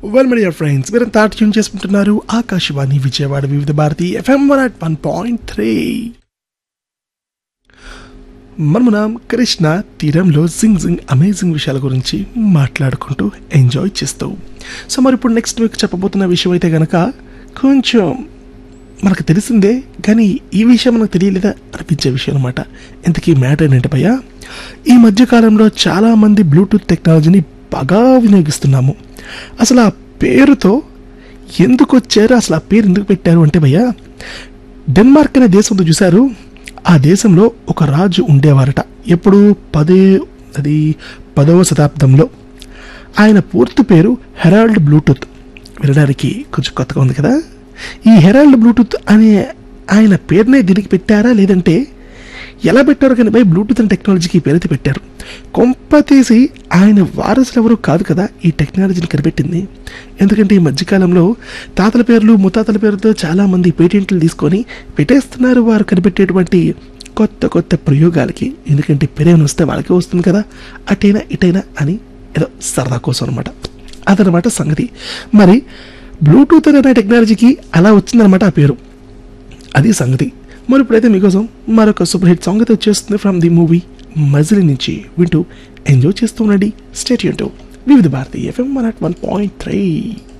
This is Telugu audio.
వెల్ మై డియర్ ఫ్రెండ్స్ మీరంతా ట్యూన్ చేసుకుంటున్నారు Akashvani Vijayawada Vividh Bharati FM one at one point three మనమునం కృష్ణ తీరంలో జింగ్ జింగ్ అమేజింగ్ విషయాల గురించి మాట్లాడుకుంటూ ఎంజాయ్ చేస్తూ సో మరి ఇప్పుడు నెక్స్ట్ వీక్ చెప్పబోతున్న విషయం అయితే గనక కొంచెం మనకు తెలిసిందే కానీ ఈ విషయం మనకు తెలియలేదా అనిపించే విషయం అనమాట ఇంతకీ మ్యాటర్ ఏంటంటే భయ్య ఈ మధ్య కాలంలో చాలా మంది బ్లూటూత్ టెక్నాలజీని బాగా వినియోగిస్తున్నాము అసలు ఆ పేరుతో ఎందుకు వచ్చారు అసలు ఆ పేరు ఎందుకు పెట్టారు అంటే భయ్య డెన్మార్క్ అనే దేశంతో చూశారు ఆ దేశంలో ఒక రాజు ఉండేవారట ఎప్పుడు పదే అది పదవ శతాబ్దంలో ఆయన పూర్తి పేరు హెరాల్డ్ బ్లూటూత్ వినడానికి కొంచెం కొత్తగా ఉంది కదా ఈ హెరాల్డ్ బ్లూటూత్ అనే ఆయన పేరునే దీనికి పెట్టారా లేదంటే ఎలా పెట్టారు కానీ బై బ్లూటూత్ అనే టెక్నాలజీకి ఈ పేరైతే పెట్టారు కొంప తీసి ఆయన వారసులు ఎవరు కాదు కదా ఈ టెక్నాలజీని కనిపెట్టింది ఎందుకంటే ఈ మధ్యకాలంలో తాతల పేర్లు ముత్తాతల పేరుతో చాలామంది పేటెంట్లు తీసుకొని పెట్టేస్తున్నారు వారు కనిపెట్టేటువంటి కొత్త కొత్త ప్రయోగాలకి ఎందుకంటే పెరేమని వస్తే వాళ్ళకే వస్తుంది కదా అటైనా ఇటైనా అని ఏదో సరదా కోసం అనమాట అదనమాట సంగతి మరి బ్లూటూత్ అనే టెక్నాలజీకి అలా వచ్చిందనమాట ఆ పేరు అది సంగతి మరి ఇప్పుడైతే మీకోసం మరొక సూపర్ హిట్ సాంగ్ అయితే వచ్చేస్తుంది ఫ్రమ్ ది మూవీ మజిలీ నుంచి వింటూ ఎంజాయ్ చేస్తూ ఉండండి స్టేట్ యూన్ Vividh Bharati FM one at one point three